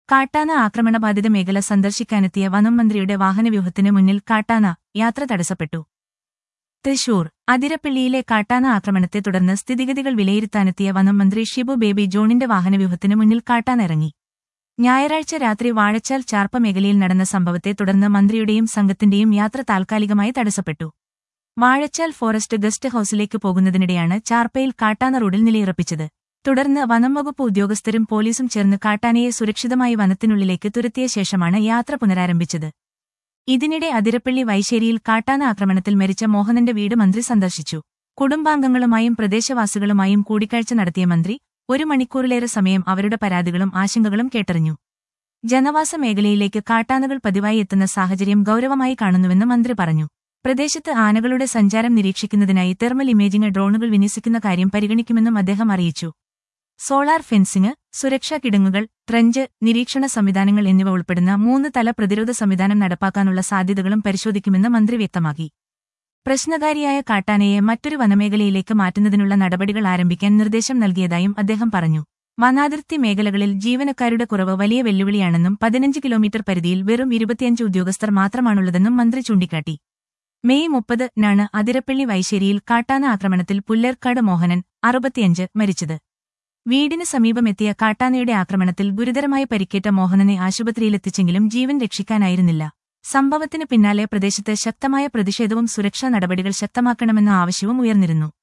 കാട്ടാന ആക്രമണബാധിത മേഖല സന്ദർശിക്കാനെത്തിയ വനം മന്ത്രിയുടെ വാഹനവ്യൂഹത്തിന് മുന്നിൽ കാട്ടാന യാത്ര തടസ്സപ്പെട്ടു തൃശൂർ അതിരപ്പള്ളിയിലെ കാട്ടാന ആക്രമണത്തെ തുടർന്ന് സ്ഥിതിഗതികൾ വിലയിരുത്താനെത്തിയ വനം മന്ത്രി ഷിബു ബേബി ജോണിന്റെ വാഹനവ്യൂഹത്തിന് മുന്നിൽ കാട്ടാന ഇറങ്ങി ഞായറാഴ്ച രാത്രി വാഴച്ചാൽ ചാർപ്പ മേഖലയിൽ നടന്ന സംഭവത്തെ തുടർന്ന് മന്ത്രിയുടെയും സംഘത്തിന്റെയും യാത്ര താൽക്കാലികമായി തടസ്സപ്പെട്ടു വാഴച്ചാൽ ഫോറസ്റ്റ് ഗസ്റ്റ് ഹൌസിലേക്ക് പോകുന്നതിനിടെയാണ് ചാർപ്പയിൽ കാട്ടാന റോഡിൽ നിലയുറപ്പിച്ചത് തുടർന്ന് വനം വകുപ്പ് ഉദ്യോഗസ്ഥരും പോലീസും ചേർന്ന് കാട്ടാനയെ സുരക്ഷിതമായി വനത്തിനുള്ളിലേക്ക് തുരത്തിയ ശേഷമാണ് യാത്ര പുനരാരംഭിച്ചത് ഇതിനിടെ അതിരപ്പള്ളി വൈശ്ശേരിയിൽ കാട്ടാന ആക്രമണത്തിൽ മരിച്ച മോഹനന്റെ വീട് മന്ത്രി സന്ദർശിച്ചു കുടുംബാംഗങ്ങളുമായും പ്രദേശവാസികളുമായും കൂടിക്കാഴ്ച നടത്തിയ മന്ത്രി ഒരു മണിക്കൂറിലേറെ സമയം അവരുടെ പരാതികളും ആശങ്കകളും കേട്ടറിഞ്ഞു ജനവാസ മേഖലയിലേക്ക് കാട്ടാനകൾ പതിവായി എത്തുന്ന സാഹചര്യം ഗൌരവമായി കാണുന്നുവെന്ന് മന്ത്രി പറഞ്ഞു പ്രദേശത്ത് ആനകളുടെ സഞ്ചാരം നിരീക്ഷിക്കുന്നതിനായി തെർമൽ ഇമേജിംഗ് ഡ്രോണുകൾ വിന്യസിക്കുന്ന കാര്യം പരിഗണിക്കുമെന്നും അദ്ദേഹം അറിയിച്ചു സോളാർ ഫെൻസിംഗ് സുരക്ഷാ കിടങ്ങുകൾ ട്രഞ്ച് നിരീക്ഷണ സംവിധാനങ്ങൾ എന്നിവ ഉൾപ്പെടുന്ന മൂന്ന് തല പ്രതിരോധ സംവിധാനം നടപ്പാക്കാനുള്ള സാധ്യതകളും പരിശോധിക്കുമെന്ന് മന്ത്രി വ്യക്തമാക്കി പ്രശ്നകാരിയായ കാട്ടാനയെ മറ്റൊരു വനമേഖലയിലേക്ക് മാറ്റുന്നതിനുള്ള നടപടികൾ ആരംഭിക്കാൻ നിർദ്ദേശം നൽകിയതായും അദ്ദേഹം പറഞ്ഞു വനാതിർത്തി മേഖലകളിൽ ജീവനക്കാരുടെ കുറവ് വലിയ വെല്ലുവിളിയാണെന്നും പതിനഞ്ച് കിലോമീറ്റർ പരിധിയിൽ വെറും ഇരുപത്തിയഞ്ച് ഉദ്യോഗസ്ഥർ മാത്രമാണുള്ളതെന്നും മന്ത്രി ചൂണ്ടിക്കാട്ടി മെയ് മുപ്പതിനാണ് അതിരപ്പള്ളി വൈശ്ശേരിയിൽ കാട്ടാന ആക്രമണത്തിൽ പുല്ലേർക്കാട് മോഹനൻ അറുപത്തിയഞ്ച് മരിച്ചത് വീടിന് സമീപമെത്തിയ കാട്ടാനയുടെ ആക്രമണത്തിൽ ഗുരുതരമായി പരിക്കേറ്റ മോഹനനെ ആശുപത്രിയിലെത്തിച്ചെങ്കിലും ജീവൻ രക്ഷിക്കാനായിരുന്നില്ല സംഭവത്തിന് പിന്നാലെ പ്രദേശത്ത് ശക്തമായ പ്രതിഷേധവും സുരക്ഷാ നടപടികൾ ശക്തമാക്കണമെന്ന ആവശ്യവും ഉയർന്നിരുന്നു